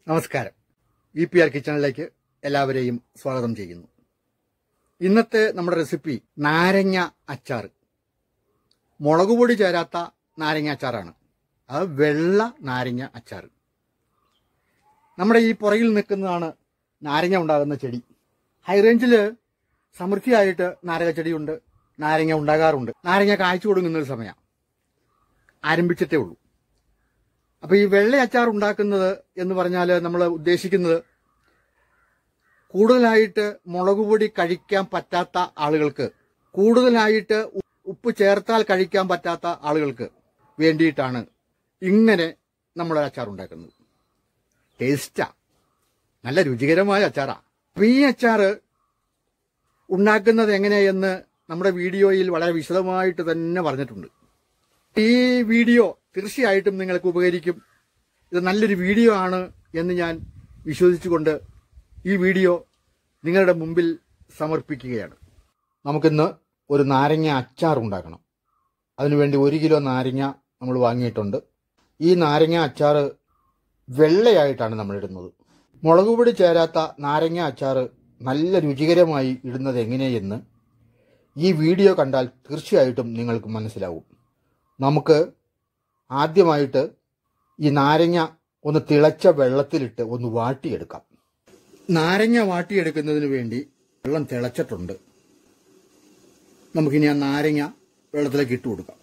നമസ്കാരം V P R കിച്ചണിലേക്ക് എല്ലാവരെയും സ്വാഗതം ചെയ്യുന്നു ഇന്നത്തെ നമ്മുടെ റെസിപ്പി നാരങ്ങ അച്ചാർ മുളക് പൊടി ചേരാത്ത നാരങ്ങ അച്ചാറാണ് അത് വെള്ള നാരങ്ങ അച്ചാർ നമ്മുടെ ഈ പുറകിൽ നിൽക്കുന്നതാണ് നാരങ്ങ ഉണ്ടാകുന്ന ചെടി ഹൈ റേഞ്ചിൽ സമൃദ്ധിയായിട്ട് നാരങ്ങ ചെടിയുണ്ട് നാരങ്ങ ഉണ്ടാകാറുണ്ട് നാരങ്ങ കായ്ച്ചു കൊടുക്കുന്ന ഒരു സമയം ആരംഭിച്ചിട്ടേ ഉള്ളൂ അപ്പൊ ഈ വെള്ള അച്ചാർ ഉണ്ടാക്കുന്നത് എന്ന് പറഞ്ഞാൽ നമ്മൾ ഉദ്ദേശിക്കുന്നത് കൂടുതലായിട്ട് മുളക് പൊടി കഴിക്കാൻ പറ്റാത്ത ആളുകൾക്ക് കൂടുതലായിട്ട് ഉ- ഉപ്പ് ചേർത്താൽ കഴിക്കാൻ പറ്റാത്ത ആളുകൾക്ക് വേണ്ടിയിട്ടാണ് ഇങ്ങനെ നമ്മൾ അച്ചാർ ഉണ്ടാക്കുന്നത് ടേസ്റ്റാ നല്ല രുചികരമായ അച്ചാറാ അപ്പൊ ഈ അച്ചാറ് ഉണ്ടാക്കുന്നത് എങ്ങനെയെന്ന് നമ്മുടെ വീഡിയോയിൽ വളരെ വിശദമായിട്ട് തന്നെ പറഞ്ഞിട്ടുണ്ട് ഈ വീഡിയോ തീർച്ചയായിട്ടും നിങ്ങൾക്ക് ഉപകരിക്കും ഇത് നല്ലൊരു വീഡിയോ ആണ് എന്ന് ഞാൻ വിശ്വസിച്ചുകൊണ്ട് ഈ വീഡിയോ നിങ്ങളുടെ മുമ്പിൽ സമർപ്പിക്കുകയാണ് നമുക്കിന്ന് ഒരു നാരങ്ങ അച്ചാർ ഉണ്ടാക്കണം അതിനുവേണ്ടി ഒരു കിലോ നാരങ്ങ നമ്മൾ വാങ്ങിയിട്ടുണ്ട് ഈ നാരങ്ങ അച്ചാർ വെള്ളയായിട്ടാണ് നമ്മൾ ഇടുന്നത് മുളക് പൊടി ചേരാത്ത നാരങ്ങ അച്ചാർ നല്ല രുചികരമായി ഇടുന്നത് എങ്ങനെയെന്ന് ഈ വീഡിയോ കണ്ടാൽ തീർച്ചയായിട്ടും നിങ്ങൾക്ക് മനസ്സിലാവും നമുക്ക് ആദ്യമായിട്ട് ഈ നാരങ്ങ ഒന്ന് തിളച്ച വെള്ളത്തിലിട്ട് ഒന്ന് വാട്ടിയെടുക്കാം നാരങ്ങ വാട്ടിയെടുക്കുന്നതിന് വേണ്ടി വെള്ളം തിളച്ചിട്ടുണ്ട് നമുക്കിനി ആ നാരങ്ങ വെള്ളത്തിലേക്ക് ഇട്ട് കൊടുക്കാം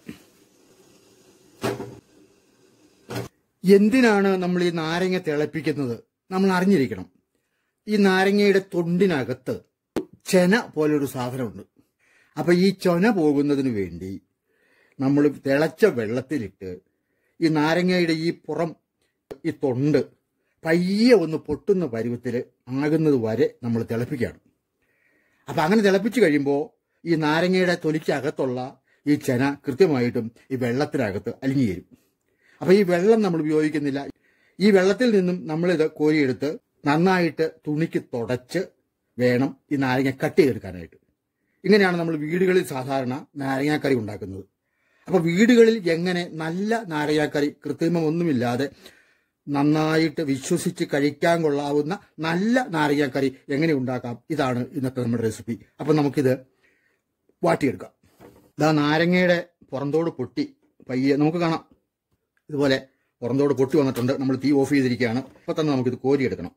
എന്തിനാണ് നമ്മൾ ഈ നാരങ്ങ തിളപ്പിക്കുന്നത് നമ്മൾ അറിഞ്ഞിരിക്കണം ഈ നാരങ്ങയുടെ തൊണ്ടിനകത്ത് ചെന പോലൊരു സാധനമുണ്ട് അപ്പൊ ഈ ചൊന പോകുന്നതിന് വേണ്ടി നമ്മൾ തിളച്ച വെള്ളത്തിലിട്ട് ഈ നാരങ്ങയുടെ ഈ പുറം ഈ തൊണ്ട് പയ്യെ ഒന്ന് പൊട്ടുന്ന പരുവത്തിൽ ആകുന്നത് വരെ നമ്മൾ തിളപ്പിക്കുകയാണ് അപ്പൊ അങ്ങനെ തിളപ്പിച്ച് കഴിയുമ്പോൾ ഈ നാരങ്ങയുടെ തൊലിക്കകത്തുള്ള ഈ ചെന കൃത്യമായിട്ടും ഈ വെള്ളത്തിനകത്ത് അലിഞ്ഞു ചേരും അപ്പൊ ഈ വെള്ളം നമ്മൾ ഉപയോഗിക്കുന്നില്ല ഈ വെള്ളത്തിൽ നിന്നും നമ്മളിത് കോരിയെടുത്ത് നന്നായിട്ട് തുണിക്ക് തുടച്ച് വേണം ഈ നാരങ്ങ കട്ട് ചെയ്തെടുക്കാനായിട്ട് ഇങ്ങനെയാണ് നമ്മൾ വീടുകളിൽ സാധാരണ നാരങ്ങാക്കറി ഉണ്ടാക്കുന്നത് അപ്പൊ വീടുകളിൽ എങ്ങനെ നല്ല നാരങ്ങാക്കറി കൃത്രിമമൊന്നുമില്ലാതെ നന്നായിട്ട് വിശ്വസിച്ച് കഴിക്കാൻ കൊള്ളാവുന്ന നല്ല നാരങ്ങാക്കറി എങ്ങനെ ഉണ്ടാക്കാം ഇതാണ് ഇന്നത്തെ നമ്മുടെ റെസിപ്പി അപ്പൊ നമുക്കിത് വാട്ടിയെടുക്കാം ഇതാ നാരങ്ങയുടെ പുറന്തോട് പൊട്ടി പയ്യെ നമുക്ക് കാണാം ഇതുപോലെ പുറന്തോട് പൊട്ടി വന്നിട്ടുണ്ട് നമ്മൾ തീ ഓഫ് ചെയ്തിരിക്കുകയാണ് അപ്പൊ തന്നെ നമുക്കിത് കോരിയെടുക്കണം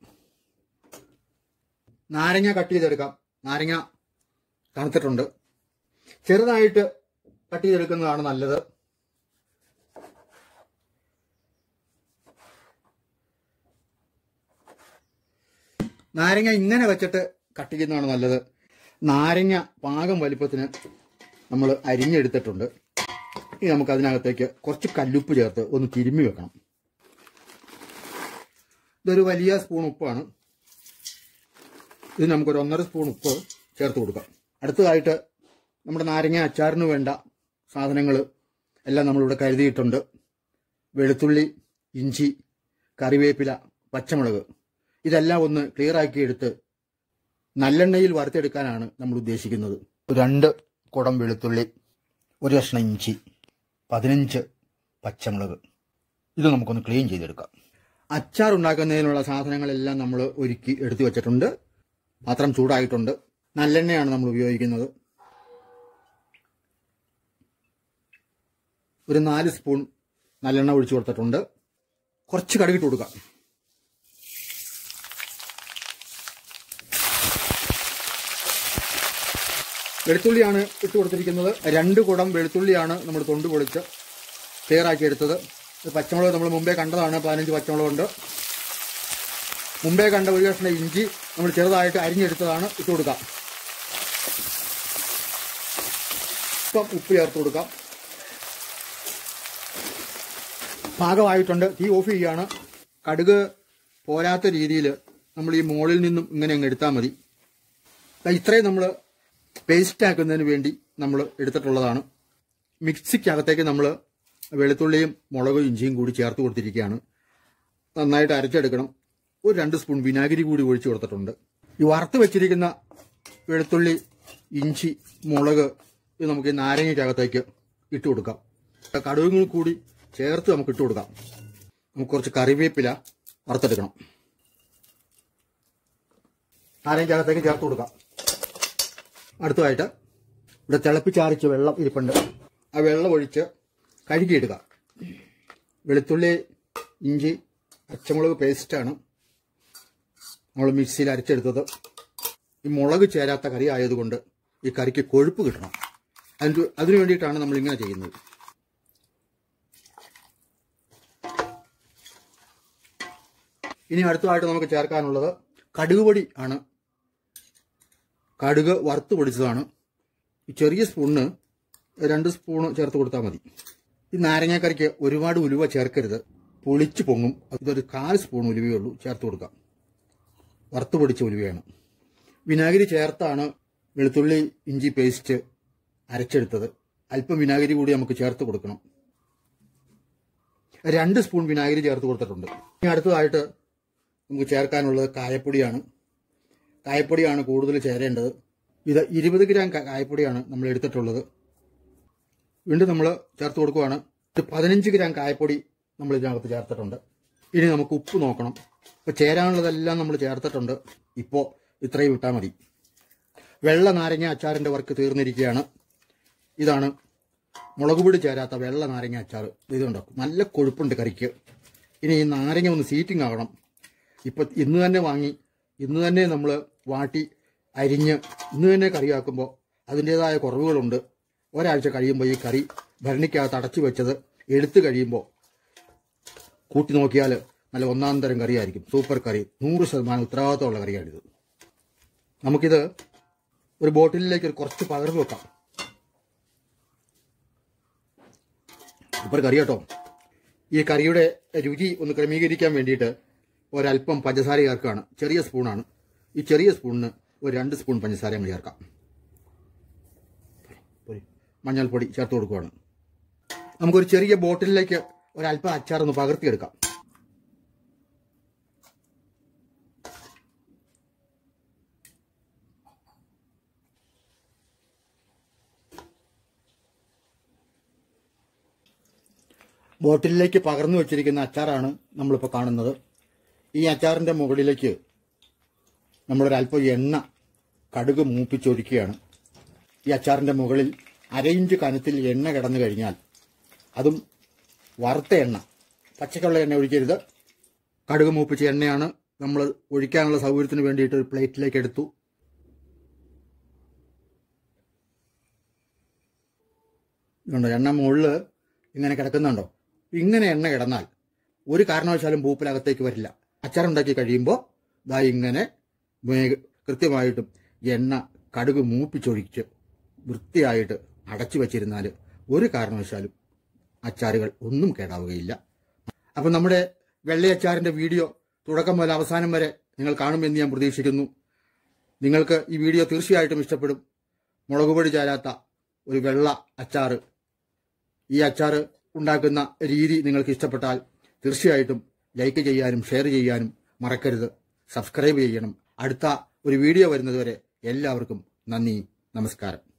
നാരങ്ങ കട്ട് ചെയ്തെടുക്കാം നാരങ്ങ തണുത്തിട്ടുണ്ട് ചെറുതായിട്ട് കട്ട് ചെയ്തെടുക്കുന്നതാണ് നല്ലത് നാരങ്ങ ഇങ്ങനെ വെച്ചിട്ട് കട്ട് ചെയ്യുന്നതാണ് നല്ലത് നാരങ്ങ പാകം വലിപ്പത്തിന് നമ്മൾ അരിഞ്ഞെടുത്തിട്ടുണ്ട് ഇനി നമുക്ക് അതിനകത്തേക്ക് കുറച്ച് കല്ലുപ്പ് ചേർത്ത് ഒന്ന് തിരുമ്മി വെക്കണം ഇതൊരു വലിയ സ്പൂൺ ഉപ്പാണ് ഇത് നമുക്കൊരു ഒന്നര സ്പൂൺ ഉപ്പ് ചേർത്ത് കൊടുക്കാം അടുത്തതായിട്ട് നമ്മുടെ നാരങ്ങ അച്ചാറിന് വേണ്ട സാധനങ്ങൾ എല്ലാം നമ്മളിവിടെ കരുതിയിട്ടുണ്ട് വെളുത്തുള്ളി ഇഞ്ചി കറിവേപ്പില പച്ചമുളക് ഇതെല്ലാം ഒന്ന് ക്ലിയർ ആക്കി എടുത്ത് നല്ലെണ്ണയിൽ വറുത്തെടുക്കാനാണ് നമ്മൾ ഉദ്ദേശിക്കുന്നത് രണ്ട് കുടം വെളുത്തുള്ളി ഒരു കഷ്ണം ഇഞ്ചി പതിനഞ്ച് പച്ചമുളക് ഇത് നമുക്കൊന്ന് ക്ലീൻ ചെയ്തെടുക്കാം അച്ചാർ ഉണ്ടാക്കുന്നതിനുള്ള സാധനങ്ങളെല്ലാം നമ്മൾ ഒരുക്കി എടുത്തു വെച്ചിട്ടുണ്ട് പാത്രം ചൂടായിട്ടുണ്ട് നല്ലെണ്ണയാണ് നമ്മൾ ഉപയോഗിക്കുന്നത് ഒരു നാല് സ്പൂൺ നല്ലെണ്ണ ഒഴിച്ചു കൊടുത്തിട്ടുണ്ട് കുറച്ച് കടുകിട്ട് കൊടുക്കാം വെളുത്തുള്ളിയാണ് ഇട്ട് കൊടുത്തിരിക്കുന്നത് രണ്ട് കുടം വെളുത്തുള്ളിയാണ് നമ്മൾ തൊണ്ട് പൊളിച്ച് ക്ലിയറാക്കി എടുത്തത് ഇത് പച്ചമുളക് നമ്മൾ മുമ്പേ കണ്ടതാണ് പതിനഞ്ച് പച്ചമുളകുണ്ട് മുമ്പേ കണ്ട ഒരു കഷ്ണം ഇഞ്ചി നമ്മൾ ചെറുതായിട്ട് അരിഞ്ഞെടുത്തതാണ് ഇട്ട് കൊടുക്കാം ഇപ്പം ഉപ്പ് ചേർത്ത് കൊടുക്കാം പാകമായിട്ടുണ്ട് തീ ഓഫ് ചെയ്യുകയാണ് കടുക് പോരാത്ത രീതിയിൽ നമ്മൾ ഈ മുകളിൽ നിന്നും ഇങ്ങനെ അങ്ങ് എടുത്താൽ മതി ദാ ഇത്രയും നമ്മൾ പേസ്റ്റ് ആക്കുന്നതിന് വേണ്ടി നമ്മൾ എടുത്തിട്ടുള്ളതാണ് മിക്സിക്കകത്തേക്ക് നമ്മൾ വെളുത്തുള്ളിയും മുളകും ഇഞ്ചിയും കൂടി ചേർത്ത് കൊടുത്തിരിക്കുകയാണ് നന്നായിട്ട് അരച്ചെടുക്കണം ഒരു രണ്ട് സ്പൂൺ വിനാഗിരി കൂടി ഒഴിച്ചു കൊടുത്തിട്ടുണ്ട് ഈ വറുത്ത് വെച്ചിരിക്കുന്ന വെളുത്തുള്ളി ഇഞ്ചി മുളക് ഇത് നമുക്ക് ഈ നാരങ്ങയ്ക്കകത്തേക്ക് ഇട്ട് കൊടുക്കാം കടുകും കൂടി ചേർത്ത് നമുക്ക് ഇട്ട് കൊടുക്കാം നമുക്ക് കുറച്ച് കറിവേപ്പില വറുത്തെടുക്കണം നാരങ്ങയ്ക്കകത്തേക്ക് ചേർത്ത് കൊടുക്കാം അടുത്തതായിട്ട് ഇവിടെ തിളപ്പിച്ചാറിച്ച് വെള്ളം ഇരിപ്പുണ്ട് ആ വെള്ളം ഒഴിച്ച് കഴുകിയിടുക വെളുത്തുള്ളി ഇഞ്ചി പച്ചമുളക് പേസ്റ്റാണ് നമ്മൾ മിക്സിയിൽ അരച്ചെടുത്തത് ഈ മുളക് ചേരാത്ത കറി ആയതുകൊണ്ട് ഈ കറിക്ക് കൊഴുപ്പ് കിട്ടണം അതിന് അതിനു വേണ്ടിയിട്ടാണ് നമ്മൾ ഇങ്ങനെ ചെയ്യുന്നത് ഇനി അടുത്തതായിട്ട് നമുക്ക് ചേർക്കാനുള്ളത് കടുക് പൊടി ആണ് കടുക് വറുത്ത് പൊടിച്ചതാണ് ഈ ചെറിയ സ്പൂണിന് രണ്ട് സ്പൂണ് ചേർത്ത് കൊടുത്താൽ മതി ഈ നാരങ്ങാക്കറിക്ക് ഒരുപാട് ഉലുവ ചേർക്കരുത് പൊളിച്ചു പൊങ്ങും ഇതൊരു കാൽ സ്പൂൺ ഉലുവയേ ഉള്ളൂ ചേർത്ത് കൊടുക്കാം വറുത്ത് പൊടിച്ച ഉലുവയാണ് വിനാഗിരി ചേർത്താണ് വെളുത്തുള്ളി ഇഞ്ചി പേസ്റ്റ് അരച്ചെടുത്തത് അല്പം വിനാഗിരി കൂടി നമുക്ക് ചേർത്ത് കൊടുക്കണം രണ്ട് സ്പൂൺ വിനാഗിരി ചേർത്ത് കൊടുത്തിട്ടുണ്ട് ഇനി അടുത്തതായിട്ട് നമുക്ക് ചേർക്കാനുള്ളത് കായപ്പൊടിയാണ് കായപ്പൊടിയാണ് കൂടുതൽ ചേരേണ്ടത് ഇത് ഇരുപത് ഗ്രാം ക- കായപ്പൊടിയാണ് നമ്മൾ എടുത്തിട്ടുള്ളത് വീണ്ടും നമ്മൾ ചേർത്ത് കൊടുക്കുവാണ് ഒരു പതിനഞ്ച് ഗ്രാം കായപ്പൊടി നമ്മൾ ഇതിനകത്ത് ചേർത്തിട്ടുണ്ട് ഇനി നമുക്ക് ഉപ്പ് നോക്കണം ഇപ്പോൾ ചേരാനുള്ളതെല്ലാം നമ്മൾ ചേർത്തിട്ടുണ്ട് ഇപ്പോൾ ഇത്രയും ഇട്ടാൽ മതി വെള്ള നാരങ്ങ അച്ചാറിൻ്റെ വർക്ക് തീർന്നിരിക്കുകയാണ് ഇതാണ് മുളക് പൊടി ചേരാത്ത വെള്ള നാരങ്ങ അച്ചാർ ഇതുണ്ടോ നല്ല കൊഴുപ്പുണ്ട് കറിക്ക് ഇനി ഈ നാരങ്ങ ഒന്ന് സീറ്റിംഗ് ആകണം ഇപ്പം ഇന്ന് തന്നെ വാങ്ങി ഇന്ന് തന്നെ നമ്മൾ വാട്ടി അരിഞ്ഞ് ഇന്ന് തന്നെ കറിയാക്കുമ്പോൾ അതിൻ്റേതായ കുറവുകളുണ്ട് ഒരാഴ്ച കഴിയുമ്പോൾ ഈ കറി ഭരണിക്കകത്ത് അടച്ചു വെച്ചത് എടുത്തു കഴിയുമ്പോൾ കൂട്ടി നോക്കിയാൽ നല്ല ഒന്നാം തരം കറിയായിരിക്കും സൂപ്പർ കറി നൂറ് ശതമാനം ഉത്തരവാദിത്തമുള്ള കറിയാണിത് നമുക്കിത് ഒരു ബോട്ടിലിലേക്ക് ഒരു കുറച്ച് പകർന്നു വെക്കാം സൂപ്പർ കറി കേട്ടോ ഈ കറിയുടെ രുചി ഒന്ന് ക്രമീകരിക്കാൻ വേണ്ടിയിട്ട് ഒരല്പം പഞ്ചസാര ചേർക്കുകയാണ് ചെറിയ സ്പൂണാണ് ഈ ചെറിയ സ്പൂണിന് ഒരു രണ്ട് സ്പൂൺ പഞ്ചസാര അങ്ങ് ചേർക്കാം പോരെ. മഞ്ഞൾപ്പൊടി ചേർത്ത് കൊടുക്കുകയാണ് നമുക്കൊരു ചെറിയ ബോട്ടിലിലേക്ക് ഒരല്പം അച്ചാർ ഒന്ന് പകർത്തിയെടുക്കാം ബോട്ടിലേക്ക് പകർന്നു വെച്ചിരിക്കുന്ന അച്ചാറാണ് നമ്മളിപ്പോൾ കാണുന്നത് ഈ അച്ചാറിൻ്റെ മുകളിലേക്ക് നമ്മളൊരല്പം എണ്ണ കടുക് മൂപ്പിച്ചൊഴിക്കുകയാണ് ഈ അച്ചാറിൻ്റെ മുകളിൽ അര ഇഞ്ച് കനത്തിൽ എണ്ണ കിടന്നു കഴിഞ്ഞാൽ അതും വറുത്ത എണ്ണ പച്ചക്കുള്ള എണ്ണ ഒഴിക്കരുത് കടുക് മൂപ്പിച്ച എണ്ണയാണ് നമ്മൾ ഒഴിക്കാനുള്ള സൗകര്യത്തിന് വേണ്ടിയിട്ട് ഒരു പ്ലേറ്റിലേക്ക് എടുത്തു ഇതുണ്ടോ എണ്ണ മുകളിൽ ഇങ്ങനെ കിടക്കുന്നുണ്ടോ ഇങ്ങനെ എണ്ണ കിടന്നാൽ ഒരു കാരണവശാലും പൂപ്പിലകത്തേക്ക് വരില്ല അച്ചാറുണ്ടാക്കി കഴിയുമ്പോൾ ദാ ഇങ്ങനെ മേ- കൃത്യമായിട്ടും എണ്ണ കടുക് മൂപ്പിച്ചൊഴിച്ച് വൃത്തിയായിട്ട് അടച്ചു വച്ചിരുന്നാൽ ഒരു കാരണവശാലും അച്ചാറുകൾ ഒന്നും കേടാവുകയില്ല അപ്പം നമ്മുടെ വെള്ളയച്ചാറിൻ്റെ വീഡിയോ തുടക്കം മുതൽ അവസാനം വരെ നിങ്ങൾ കാണുമെന്ന് ഞാൻ പ്രതീക്ഷിക്കുന്നു നിങ്ങൾക്ക് ഈ വീഡിയോ തീർച്ചയായിട്ടും ഇഷ്ടപ്പെടും മുളക് പൊടി ചേരാത്ത ഒരു വെള്ള അച്ചാറ് ഈ അച്ചാറ് ഉണ്ടാക്കുന്ന രീതി നിങ്ങൾക്ക് ഇഷ്ടപ്പെട്ടാൽ തീർച്ചയായിട്ടും ലൈക്ക് ചെയ്യാനും ഷെയർ ചെയ്യാനും മറക്കരുത് സബ്സ്ക്രൈബ് ചെയ്യണം അടുത്ത ഒരു വീഡിയോ വരുന്നതുവരെ എല്ലാവർക്കും നന്ദി നമസ്കാരം